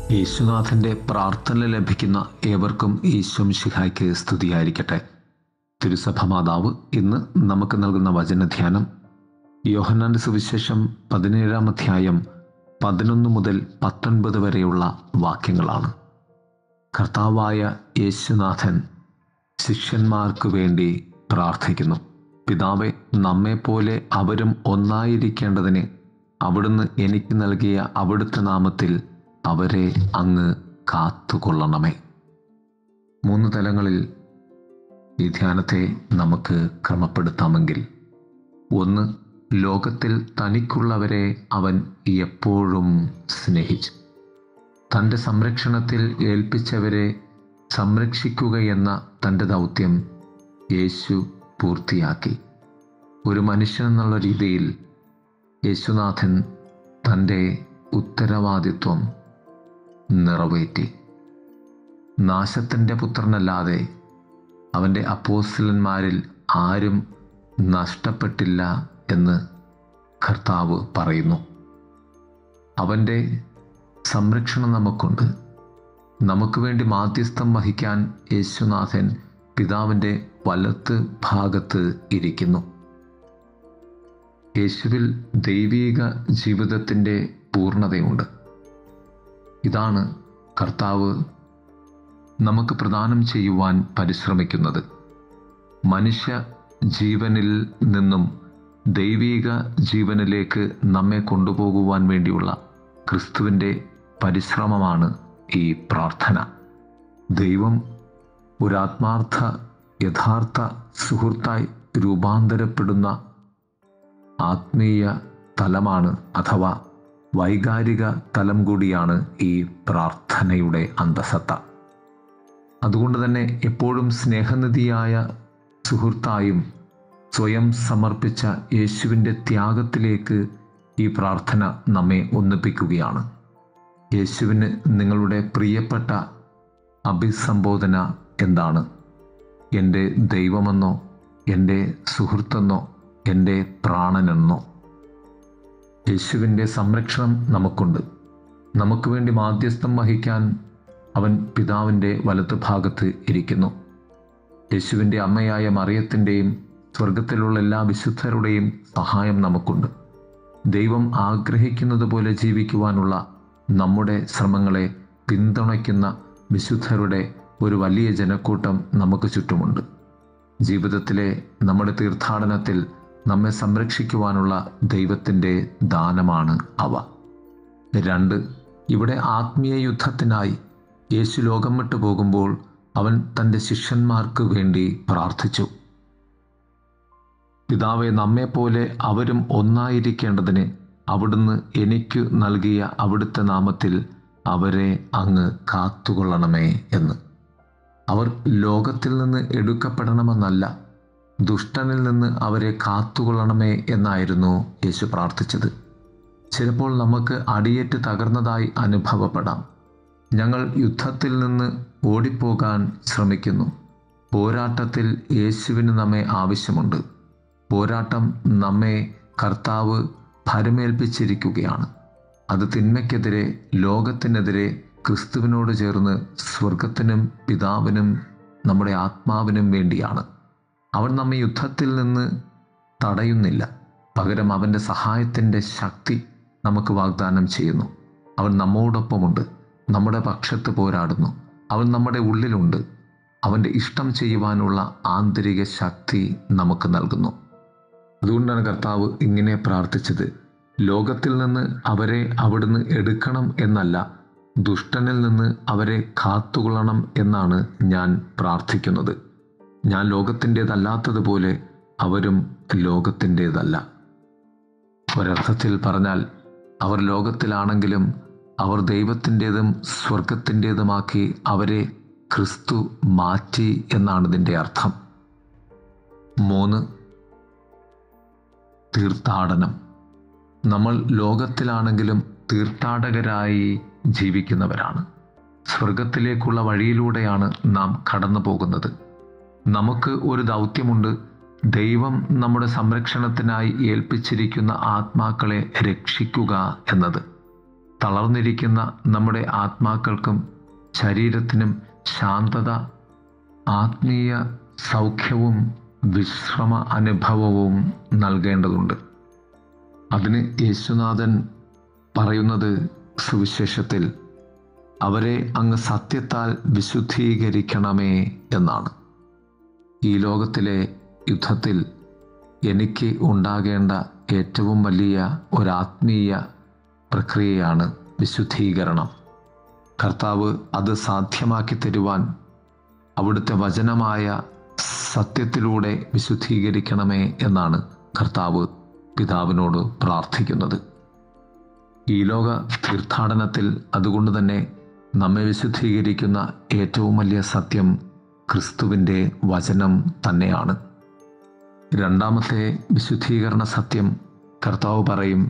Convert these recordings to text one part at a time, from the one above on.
യേശുനാഥൻ്റെ പ്രാർത്ഥന ലഭിക്കുന്ന ഏവർക്കും ഈശ്വം ശിഹായ്ക്ക് സ്തുതിയായിരിക്കട്ടെ തിരുസഭ മാതാവ് ഇന്ന് നമുക്ക് നൽകുന്ന വചനധ്യാനം യോഹന്നാന്റെ സുവിശേഷം പതിനേഴാം അധ്യായം പതിനൊന്ന് മുതൽ പത്തൊൻപത് വരെയുള്ള വാക്യങ്ങളാണ് കർത്താവായ യേശുനാഥൻ ശിഷ്യന്മാർക്ക് വേണ്ടി പ്രാർത്ഥിക്കുന്നു പിതാവെ നമ്മെപ്പോലെ അവരും ഒന്നായിരിക്കേണ്ടതിന് അവിടുന്ന് എനിക്ക് നൽകിയ അവിടുത്തെ നാമത്തിൽ അവരെ അങ്ങ് കാത്തുകൊള്ളണമേ മൂന്ന് തലങ്ങളിൽ ഈ ധ്യാനത്തെ നമുക്ക് ക്രമപ്പെടുത്താമെങ്കിൽ ഒന്ന് ലോകത്തിൽ തനിക്കുള്ളവരെ അവൻ എപ്പോഴും സ്നേഹിച്ചു തൻ്റെ സംരക്ഷണത്തിൽ ഏൽപ്പിച്ചവരെ സംരക്ഷിക്കുകയെന്ന തൻ്റെ ദൗത്യം യേശു പൂർത്തിയാക്കി ഒരു മനുഷ്യൻ എന്നുള്ള രീതിയിൽ യേശുനാഥൻ തൻ്റെ ഉത്തരവാദിത്വം നിറവേറ്റി നാശത്തിൻ്റെ പുത്രനല്ലാതെ അവൻ്റെ അപ്പോസ്റ്റലന്മാരിൽ ആരും നഷ്ടപ്പെട്ടില്ല എന്ന് കർത്താവ് പറയുന്നു അവൻ്റെ സംരക്ഷണം നമുക്കുണ്ട് നമുക്ക് വേണ്ടി മാധ്യസ്ഥം വഹിക്കാൻ യേശുനാഥൻ പിതാവിൻ്റെ വലത്ത് ഭാഗത്ത് ഇരിക്കുന്നു യേശുവിൽ ദൈവീക ജീവിതത്തിൻ്റെ പൂർണ്ണതയുണ്ട് ഇതാണ് കർത്താവ് നമുക്ക് പ്രദാനം ചെയ്യുവാൻ പരിശ്രമിക്കുന്നത് മനുഷ്യ ജീവനിൽ നിന്നും ദൈവീക ജീവനിലേക്ക് നമ്മെ കൊണ്ടുപോകുവാൻ വേണ്ടിയുള്ള ക്രിസ്തുവിൻ്റെ പരിശ്രമമാണ് ഈ പ്രാർത്ഥന ദൈവം ഒരു ആത്മാർത്ഥ യഥാർത്ഥ സുഹൃത്തായി രൂപാന്തരപ്പെടുന്ന ആത്മീയ തലമാണ് അഥവാ വൈകാരിക തലം കൂടിയാണ് ഈ പ്രാർത്ഥനയുടെ അന്തസത്ത അതുകൊണ്ട് തന്നെ എപ്പോഴും സ്നേഹനിധിയായ സുഹൃത്തായും സ്വയം സമർപ്പിച്ച യേശുവിൻ്റെ ത്യാഗത്തിലേക്ക് ഈ പ്രാർത്ഥന നമ്മെ ഒന്നിപ്പിക്കുകയാണ് യേശുവിന് നിങ്ങളുടെ പ്രിയപ്പെട്ട അഭിസംബോധന എന്താണ് എൻ്റെ ദൈവമെന്നോ എൻ്റെ സുഹൃത്തെന്നോ എൻ്റെ പ്രാണനെന്നോ യേശുവിൻ്റെ സംരക്ഷണം നമുക്കുണ്ട് നമുക്ക് വേണ്ടി മാധ്യസ്ഥം വഹിക്കാൻ അവൻ പിതാവിൻ്റെ വലത്ത് ഭാഗത്ത് ഇരിക്കുന്നു യേശുവിൻ്റെ അമ്മയായ മറിയത്തിൻ്റെയും സ്വർഗത്തിലുള്ള എല്ലാ വിശുദ്ധരുടെയും സഹായം നമുക്കുണ്ട് ദൈവം ആഗ്രഹിക്കുന്നത് പോലെ ജീവിക്കുവാനുള്ള നമ്മുടെ ശ്രമങ്ങളെ പിന്തുണയ്ക്കുന്ന വിശുദ്ധരുടെ ഒരു വലിയ ജനക്കൂട്ടം നമുക്ക് ചുറ്റുമുണ്ട് ജീവിതത്തിലെ നമ്മുടെ തീർത്ഥാടനത്തിൽ നമ്മെ സംരക്ഷിക്കുവാനുള്ള ദൈവത്തിൻ്റെ ദാനമാണ് അവ രണ്ട് ഇവിടെ ആത്മീയ യുദ്ധത്തിനായി യേശു ലോകം വിട്ടു പോകുമ്പോൾ അവൻ തൻ്റെ ശിഷ്യന്മാർക്ക് വേണ്ടി പ്രാർത്ഥിച്ചു പിതാവെ നമ്മെപ്പോലെ അവരും ഒന്നായിരിക്കേണ്ടതിന് അവിടുന്ന് എനിക്ക് നൽകിയ അവിടുത്തെ നാമത്തിൽ അവരെ അങ്ങ് കാത്തുകൊള്ളണമേ എന്ന് അവർ ലോകത്തിൽ നിന്ന് എടുക്കപ്പെടണമെന്നല്ല ദുഷ്ടനിൽ നിന്ന് അവരെ കാത്തുകൊള്ളണമേ എന്നായിരുന്നു യേശു പ്രാർത്ഥിച്ചത് ചിലപ്പോൾ നമുക്ക് അടിയേറ്റ് തകർന്നതായി അനുഭവപ്പെടാം ഞങ്ങൾ യുദ്ധത്തിൽ നിന്ന് ഓടിപ്പോകാൻ ശ്രമിക്കുന്നു പോരാട്ടത്തിൽ യേശുവിന് നമ്മെ ആവശ്യമുണ്ട് പോരാട്ടം നമ്മെ കർത്താവ് ഭരമേൽപ്പിച്ചിരിക്കുകയാണ് അത് തിന്മയ്ക്കെതിരെ ലോകത്തിനെതിരെ ക്രിസ്തുവിനോട് ചേർന്ന് സ്വർഗത്തിനും പിതാവിനും നമ്മുടെ ആത്മാവിനും വേണ്ടിയാണ് അവൻ നമ്മെ യുദ്ധത്തിൽ നിന്ന് തടയുന്നില്ല പകരം അവൻ്റെ സഹായത്തിൻ്റെ ശക്തി നമുക്ക് വാഗ്ദാനം ചെയ്യുന്നു അവൻ നമ്മോടൊപ്പമുണ്ട് നമ്മുടെ പക്ഷത്ത് പോരാടുന്നു അവൻ നമ്മുടെ ഉള്ളിലുണ്ട് അവൻ്റെ ഇഷ്ടം ചെയ്യുവാനുള്ള ആന്തരിക ശക്തി നമുക്ക് നൽകുന്നു അതുകൊണ്ടാണ് കർത്താവ് ഇങ്ങനെ പ്രാർത്ഥിച്ചത് ലോകത്തിൽ നിന്ന് അവരെ അവിടുന്ന് എടുക്കണം എന്നല്ല ദുഷ്ടനിൽ നിന്ന് അവരെ കാത്തുകൊള്ളണം എന്നാണ് ഞാൻ പ്രാർത്ഥിക്കുന്നത് ഞാൻ ലോകത്തിൻ്റേതല്ലാത്തതുപോലെ അവരും ലോകത്തിൻ്റേതല്ല ഒരർത്ഥത്തിൽ പറഞ്ഞാൽ അവർ ലോകത്തിലാണെങ്കിലും അവർ ദൈവത്തിൻ്റെതും സ്വർഗത്തിൻ്റെതുമാക്കി അവരെ ക്രിസ്തു മാറ്റി എന്നാണ് ഇതിൻ്റെ അർത്ഥം മൂന്ന് തീർത്ഥാടനം നമ്മൾ ലോകത്തിലാണെങ്കിലും തീർത്ഥാടകരായി ജീവിക്കുന്നവരാണ് സ്വർഗത്തിലേക്കുള്ള വഴിയിലൂടെയാണ് നാം കടന്നു പോകുന്നത് നമുക്ക് ഒരു ദൗത്യമുണ്ട് ദൈവം നമ്മുടെ സംരക്ഷണത്തിനായി ഏൽപ്പിച്ചിരിക്കുന്ന ആത്മാക്കളെ രക്ഷിക്കുക എന്നത് തളർന്നിരിക്കുന്ന നമ്മുടെ ആത്മാക്കൾക്കും ശരീരത്തിനും ശാന്തത ആത്മീയ സൗഖ്യവും വിശ്രമ അനുഭവവും നൽകേണ്ടതുണ്ട് അതിന് യേശുനാഥൻ പറയുന്നത് സുവിശേഷത്തിൽ അവരെ അങ്ങ് സത്യത്താൽ വിശുദ്ധീകരിക്കണമേ എന്നാണ് ഈ ലോകത്തിലെ യുദ്ധത്തിൽ എനിക്ക് ഉണ്ടാകേണ്ട ഏറ്റവും വലിയ ഒരാത്മീയ പ്രക്രിയയാണ് വിശുദ്ധീകരണം കർത്താവ് അത് സാധ്യമാക്കി തരുവാൻ അവിടുത്തെ വചനമായ സത്യത്തിലൂടെ വിശുദ്ധീകരിക്കണമേ എന്നാണ് കർത്താവ് പിതാവിനോട് പ്രാർത്ഥിക്കുന്നത് ഈ ലോക തീർത്ഥാടനത്തിൽ അതുകൊണ്ട് തന്നെ നമ്മെ വിശുദ്ധീകരിക്കുന്ന ഏറ്റവും വലിയ സത്യം ക്രിസ്തുവിൻ്റെ വചനം തന്നെയാണ് രണ്ടാമത്തെ വിശുദ്ധീകരണ സത്യം കർത്താവ് പറയും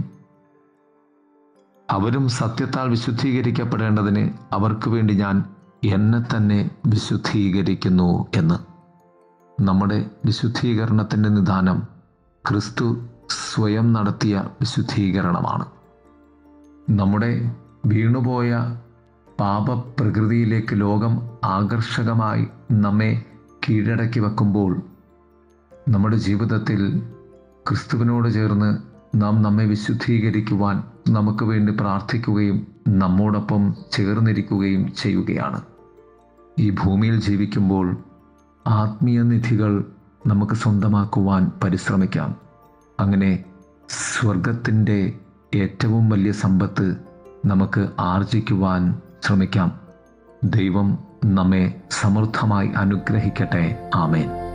അവരും സത്യത്താൽ വിശുദ്ധീകരിക്കപ്പെടേണ്ടതിന് അവർക്ക് വേണ്ടി ഞാൻ എന്നെ തന്നെ വിശുദ്ധീകരിക്കുന്നു എന്ന് നമ്മുടെ വിശുദ്ധീകരണത്തിൻ്റെ നിദാനം ക്രിസ്തു സ്വയം നടത്തിയ വിശുദ്ധീകരണമാണ് നമ്മുടെ വീണുപോയ പാപപ്രകൃതിയിലേക്ക് ലോകം ആകർഷകമായി നമ്മെ കീഴടക്കി വെക്കുമ്പോൾ നമ്മുടെ ജീവിതത്തിൽ ക്രിസ്തുവിനോട് ചേർന്ന് നാം നമ്മെ വിശുദ്ധീകരിക്കുവാൻ നമുക്ക് വേണ്ടി പ്രാർത്ഥിക്കുകയും നമ്മോടൊപ്പം ചേർന്നിരിക്കുകയും ചെയ്യുകയാണ് ഈ ഭൂമിയിൽ ജീവിക്കുമ്പോൾ ആത്മീയ നിധികൾ നമുക്ക് സ്വന്തമാക്കുവാൻ പരിശ്രമിക്കാം അങ്ങനെ സ്വർഗത്തിൻ്റെ ഏറ്റവും വലിയ സമ്പത്ത് നമുക്ക് ആർജിക്കുവാൻ ശ്രമിക്കാം ദൈവം നമ്മെ സമൃദ്ധമായി അനുഗ്രഹിക്കട്ടെ ആമേൻ